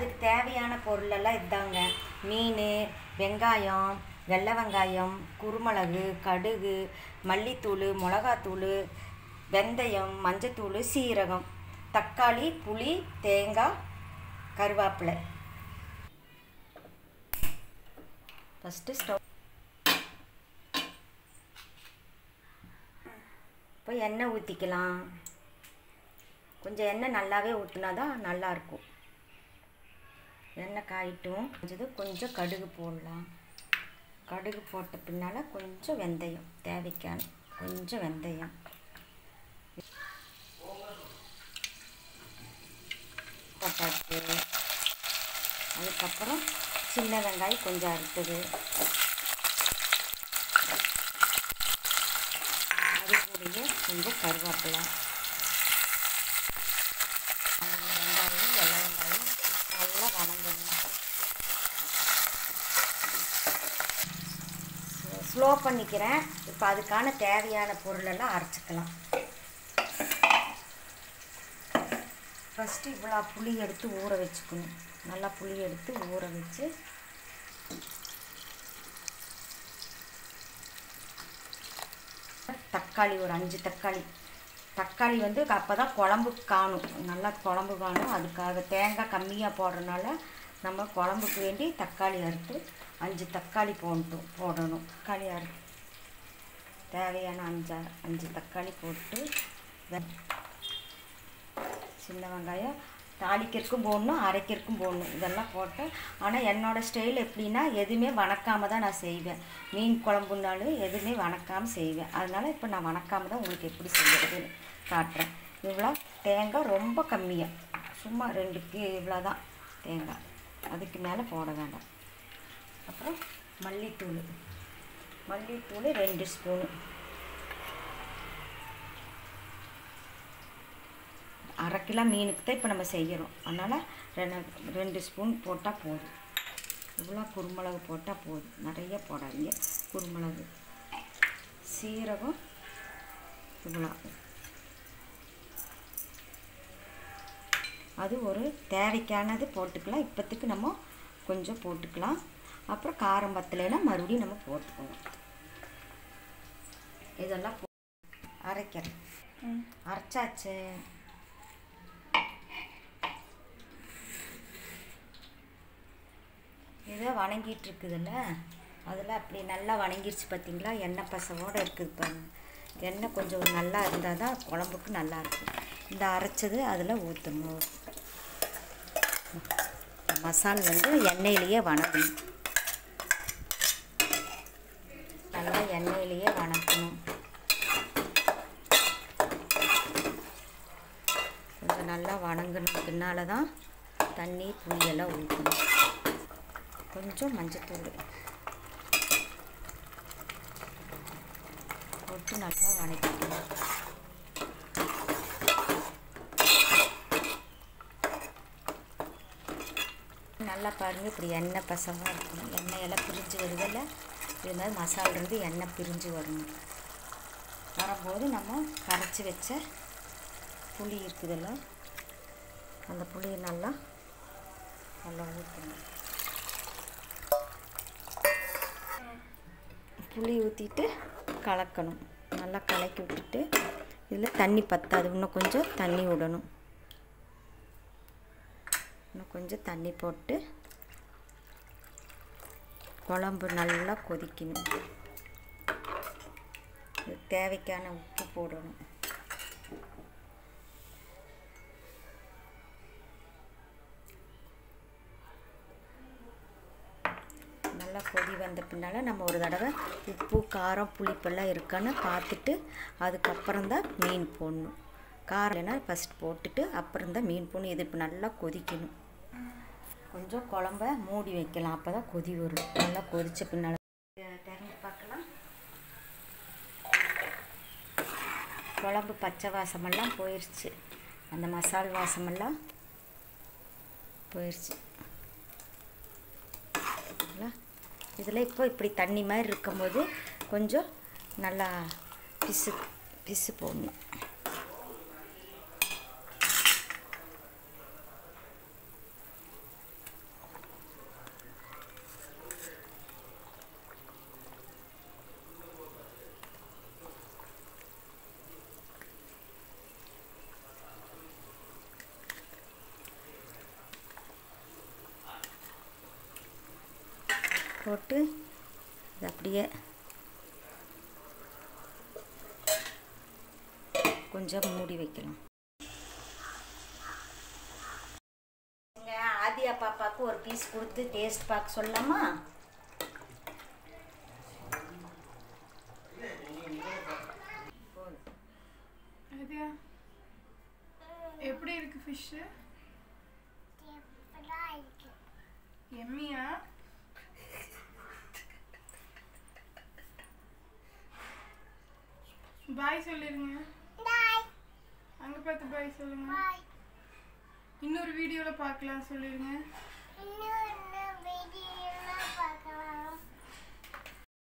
அதுக்கு தேவையான பொருளெல்லாம் இதாங்க மீன் வெங்காயம் வெள்ளை வெங்காயம் குருமிளகு கடுகு மல்லித்தூள் மிளகாத்தூள் வெந்தயம் மஞ்சத்தூள் சீரகம் தக்காளி புளி தேங்காய் கருவேப்பிலை ஃபஸ்ட்டு ஸ்டவ் இப்போ எண்ணெய் ஊற்றிக்கலாம் கொஞ்சம் எண்ணெய் நல்லாவே ஊற்றினா தான் நல்லாயிருக்கும் எண்ணெய் காயிட்டும் கொஞ்சம் கொஞ்சம் கடுகு போடலாம் கடுகு போட்ட பின்னால் கொஞ்சம் வெந்தயம் தேவைக்கான கொஞ்சம் வெந்தயம் போட்டாச்சு அதுக்கப்புறம் சின்ன வெங்காயம் கொஞ்சம் அறுத்தது அது கூடயே கொஞ்சம் கருவேப்பிலை அந்த வெங்காயம் வெள்ளை வெங்காயம் நல்லா வணங்கணும் ஸ்லோ பண்ணிக்கிறேன் இப்போ அதுக்கான தேவையான பொருளெல்லாம் அரைச்சிக்கலாம் ஃபஸ்ட்டு இவ்வளோ புளி எடுத்து ஊற வச்சுக்கணும் நல்லா புளி எடுத்து ஊற வச்சு தக்காளி ஒரு அஞ்சு தக்காளி தக்காளி வந்து அப்போ தான் குழம்பு காணும் நல்லா குழம்பு காணும் அதுக்காக தேங்காய் கம்மியாக போடுறதுனால நம்ம குழம்புக்கு வேண்டி தக்காளி அறுத்து அஞ்சு தக்காளி போட்டோம் போடணும் தக்காளி அறு தேவையான அஞ்சு அஞ்சு தக்காளி போட்டு வெ- சின்ன வெங்காயம் தாளிக்கிறதுக்கும் போடணும் அரைக்கிறதுக்கும் போடணும் இதெல்லாம் போட்டேன் ஆனால் என்னோடய ஸ்டைல் எப்படின்னா எதுவுமே வணக்காமல் தான் நான் செய்வேன் மீன் குழம்புனாலும் எதுவுமே வணக்காமல் செய்வேன் அதனால் இப்போ நான் வணக்காமல் தான் உங்களுக்கு எப்படி செய்யறதுன்னு காட்டுறேன் இவ்வளோ தேங்காய் ரொம்ப கம்மியாக சும்மா ரெண்டுக்கு இவ்வளோ தான் தேங்காய் அதுக்கு மேலே போட வேண்டாம் அப்புறம் மல்லித்தூள் மல்லித்தூள் ரெண்டு ஸ்பூனு அரை கிலோ மீனுக்கு தான் இப்போ நம்ம செய்கிறோம் அதனால் ரெண்டு ரெண்டு ஸ்பூன் போட்டால் போதும் இவ்வளோ குருமிளகு போட்டால் போதும் நிறைய போடாதீங்க குருமிளகு சீரகம் இவ்வளோ அது ஒரு தேவைக்கானது போட்டுக்கலாம் இப்போத்துக்கு நம்ம கொஞ்சம் போட்டுக்கலாம் அப்புறம் காரம் பத்தலைன்னா மறுபடியும் நம்ம போட்டுக்கணும் இதெல்லாம் போ அரைக்கிறேன் அரைச்சாச்சு இதை வணங்கிட்டு இருக்குதுல்ல அதில் அப்படி நல்லா வணங்கிருச்சு பார்த்தீங்களா எண்ணெய் பசவோடு இருக்குது பாருங்க எண்ணெய் கொஞ்சம் நல்லா இருந்தால் தான் குழம்புக்கு நல்லா இருக்கும் இந்த அரைச்சது அதில் ஊற்றணும் மசால் வந்து எண்ணெயிலேயே வணக்கணும் நல்லா எண்ணெயிலேயே வணக்கணும் கொஞ்சம் நல்லா வணங்கின பின்னால் தான் தண்ணி புளியெல்லாம் ஊற்றணும் கொஞ்சம் மஞ்சத்தூள் போட்டு நல்லா வணக்கிக்கணும் நல்லா பாருங்க இப்படி எண்ணெய் பசமாக இருக்கணும் எண்ணெய் எல்லாம் பிரிஞ்சு வருதில்ல இது மாதிரி மசாலா இருந்து எண்ணெய் பிரிஞ்சு வரணும் வரும்போது நம்ம கரைச்சி வச்ச புளி இருக்குதுல்ல அந்த புளியை நல்லா நல்லா ஊற்றணும் புளி ஊற்றிட்டு கலக்கணும் நல்லா கலக்கி விட்டுட்டு இதில் தண்ணி பத்தாது இன்னும் கொஞ்சம் தண்ணி விடணும் இன்னும் கொஞ்சம் தண்ணி போட்டு குழம்பு நல்லா கொதிக்கணும் இது தேவைக்கான உப்பு போடணும் நல்லா கொதி வந்த பின்னால் நம்ம ஒரு தடவை உப்பு காரம் புளிப்பெல்லாம் இருக்கான்னு பார்த்துட்டு அதுக்கப்புறம் தான் மீன் போடணும் காரம் இல்லைன்னா ஃபஸ்ட் போட்டுட்டு அப்புறம் தான் மீன் போடணும் இது இப்போ நல்லா கொதிக்கணும் கொஞ்சம் குழம்ப மூடி வைக்கலாம் அப்போ தான் கொதி வரும் நல்லா கொதிச்ச பின்னால் திறந்து பார்க்கலாம் குழம்பு பச்சை வாசமெல்லாம் போயிடுச்சு அந்த மசால் வாசமெல்லாம் போயிடுச்சு சரிங்களா இதில் இப்போ இப்படி தண்ணி மாதிரி இருக்கும்போது கொஞ்சம் நல்லா பிசு பிசு போடணும் போட்டு இது அப்படியே கொஞ்சம் மூடி வைக்கலாம் இங்க ஆதியா பாப்பாவுக்கு ஒரு பீஸ் கொடுத்து டேஸ்ட் பார்க்க சொல்லலாமா ஆதியா எப்படி இருக்கு ஃபிஷ்ஷு எம்மியா பாய் சொல்லிருங்க அங்க பார்த்து பாய் சொல்லுங்க இன்னொரு வீடியோல பார்க்கலாம் சொல்லிருங்க இன்னொரு